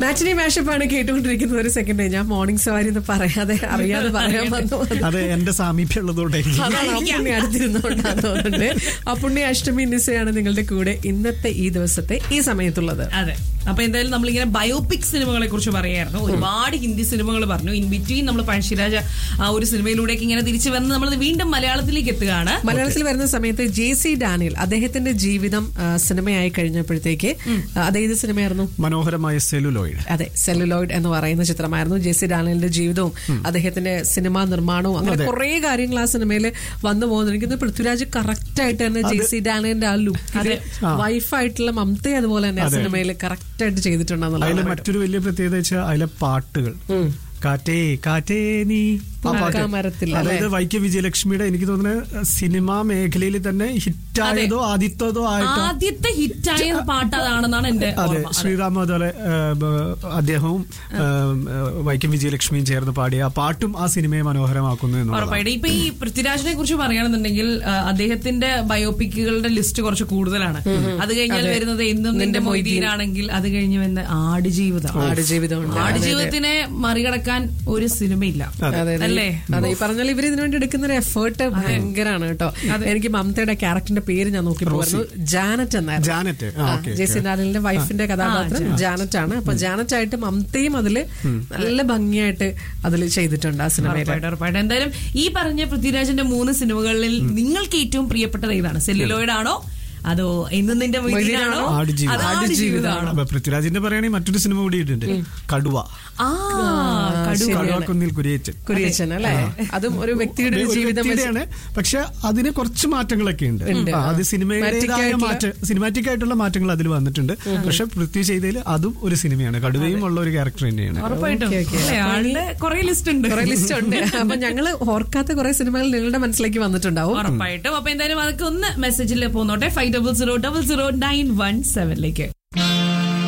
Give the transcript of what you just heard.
മാറ്റിനി മാഷപ്പാണ് കേട്ടുകൊണ്ടിരിക്കുന്നത് ഒരു സെക്കൻഡ് ഞാൻ മോർണിംഗ് സവാരി എന്ന് പറയാതെ അറിയാതെ പറയാൻ വന്നു അത് എന്റെ സാമീപ്യം ഉള്ളതുകൊണ്ടായിരിക്കും അതാണ് ആ പുണ്യ അടുത്തിരുന്നുകൊണ്ടാന്ന് തോന്നുന്നുണ്ട് ആ പുണ്യ അഷ്ടമി നിസയാണ് നിങ്ങളുടെ കൂടെ ഇന്നത്തെ ഈ ദിവസത്തെ ഈ സമയത്തുള്ളത് അതെ അപ്പൊ എന്തായാലും നമ്മളിങ്ങനെ ബയോപിക് സിനിമകളെ കുറിച്ച് പറയായിരുന്നു ഒരുപാട് ഹിന്ദി സിനിമകൾ പറഞ്ഞു ഇൻ ബിറ്റ്വീൻ നമ്മൾ പഴശ്ശിരാജ ആ ഒരു സിനിമയിലൂടെയൊക്കെ ഇങ്ങനെ തിരിച്ചു വന്ന് നമ്മൾ വീണ്ടും മലയാളത്തിലേക്ക് എത്തുകയാണ് മലയാളത്തിൽ വരുന്ന സമയത്ത് ജെ സി ഡാനിയൽ അദ്ദേഹത്തിന്റെ ജീവിതം ആ, സിനിമയായി കഴിഞ്ഞപ്പോഴത്തേക്ക് ആ, അത് ഏത് സിനിമയായിരുന്നു മനോഹരമായ സെലുലോയിഡ് അതെ സെല്ലുലോയിഡ് എന്ന് പറയുന്ന ചിത്രമായിരുന്നു ജെ സി ഡാനിയലിന്റെ ജീവിതവും അദ്ദേഹത്തിന്റെ സിനിമാ നിർമ്മാണവും അങ്ങനെ കുറെ കാര്യങ്ങൾ ആ സിനിമയിൽ വന്നു പോകുന്നു എനിക്ക് തോന്നുന്നു പൃഥ്വിരാജ് കറക്റ്റ് ആയിട്ട് തന്നെ ജെ സി ഡാനിയലിന്റെ ആ ലുക്ക് വൈഫായിട്ടുള്ള മമത അതുപോലെ തന്നെ ആ സിനിമയിൽ കറക്റ്റ് ആയിട്ട് അതിലെ ചെയ്തിട്ടുണ്ടെന്നുള്ളത് മറ്റൊരു വലിയ പ്രത്യേകത വെച്ചാൽ അതിലെ പാട്ടുകൾ കാറ്റേ കാറ്റേ നീ ആ പാട്ട് പൂക്കാമരത്തിൽ, അതായത് വൈക്കം വിജയലക്ഷ്മിയുടെ എനിക്ക് തോന്നുന്നത് സിനിമാ മേഖലയിൽ തന്നെ ഹിറ്റായതോ ആദ്യത്തതോ ആയിട്ട് ആദ്യത്തെ ഹിറ്റായ പാട്ട് അതാണെന്നാണ് എന്റെ അതെ ഓർമ്മ ശ്രീറാം അതുപോലെ ഏഹ്, ബ- അദ്ദേഹവും ഏഹ്, വൈക്കം വിജയലക്ഷ്മിയും ചേർന്ന് പാടിയ ആ പാട്ടും ആ സിനിമയെ മനോഹരമാക്കുന്നു എന്നുള്ളതാണ് ഉറപ്പായിട്ടും ഇപ്പൊ ഈ പൃഥ്വിരാജിനെ കുറിച്ച് പറയുകയാണെന്നുണ്ടെങ്കിൽ ആ, അദ്ദേഹത്തിന്റെ ബയോപിക്കുകളുടെ ലിസ്റ്റ് കുറച്ച് കൂടുതലാണ് അത് കഴിഞ്ഞാൽ വരുന്നത് എന്നും നിന്റെ മൊയ്തീനാണെങ്കിൽ അത് കഴിഞ്ഞ് വന്ന ആടുജീവിതം ആടുജീവിതമുണ്ട്. ആടുജീവിതത്തിനെ മറികടക്കാൻ ഒരു സിനിമയില്ല അതെ അതെ. അല്ലേ അതെ ഈ പറഞ്ഞാൽ ഇവർ ഇതിനു വേണ്ടി എടുക്കുന്ന ഒരു എഫേർട്ട് ഭയങ്കരമാണ് കേട്ടോ എനിക്ക് മമതയുടെ ക്യാരക്ടറിന്റെ പേര് ഞാൻ നോക്കിയപ്പോൾ പറഞ്ഞു ജാനറ്റ് എന്നായിരുന്നു ജാനറ്റ് ആ, ഓക്കെ ജെ സി നാലിന്റെ വൈഫിന്റെ കഥാപാത്രം ജാനറ്റ് ആണ് അപ്പൊ ജാനറ്റ് ആയിട്ട് മമതയും അതില് നല്ല ഭംഗിയായിട്ട് അതിൽ ചെയ്തിട്ടുണ്ട് ആ സിനിമയിൽ ഉറപ്പായിട്ടും ഉറപ്പായിട്ടും എന്തായാലും ഈ പറഞ്ഞ പൃഥ്വിരാജിന്റെ മൂന്ന് സിനിമകളിൽ നിങ്ങൾക്ക് ഏറ്റവും പ്രിയപ്പെട്ടത് ഏതാണ് സെല്ലുലോയിഡ് ആണോ അതോ എന്നും നിന്റെ മൊയ്തീനാണോ ആടുജീവിതം. അത് ആടുജീവിതമാണോ അപ്പൊ പൃഥ്വിരാജിന്റെ പറയുകയാണെങ്കിൽ മറ്റൊരു സിനിമ കൂടി ഇട്ടുണ്ട് കടുവ ആ കടു കടുവ കുന്നിൽ കുരിയച്ചൻ കുരിയച്ചൻ അല്ലേ അതും ഒരു വ്യക്തിയുടെ ഒരു ഒരു ജീവിതം വെച്ച് വ്യക്തിയുടെയാണ് പക്ഷെ അതിന് കുറച്ച് മാറ്റങ്ങളൊക്കെ ഉണ്ട് ആ, അത് സിനിമയുടേതായ ആയിട്ടുള്ള- മാറ്റം സിനിമാറ്റിക് ആയിട്ടുള്ള മാറ്റങ്ങൾ അതിൽ വന്നിട്ടുണ്ട് പക്ഷെ പൃഥ്വി ചെയ്തതിൽ അതും ഒരു സിനിമയാണ് കടുവയും ഉള്ള ഒരു ക്യാരക്ടർ തന്നെയാണ് ഉറപ്പായിട്ടും ഓക്കേ, ഓക്കേ. അല്ലേ, ആളുടെ കുറെ ലിസ്റ്റ് ഉണ്ട് കുറെ ലിസ്റ്റ് ഉണ്ട് അപ്പൊ ഞങ്ങള് ഓർക്കാത്ത കുറെ സിനിമകൾ നിങ്ങളുടെ മനസ്സിലേക്ക് വന്നിട്ടുണ്ടാവും ഉറപ്പായിട്ടും അപ്പൊ എന്തായാലും അതൊക്കെ ഒന്ന് മെസ്സേജിൽ പോന്നോട്ടെ five double zero double zero nine one സെവനിലേക്ക്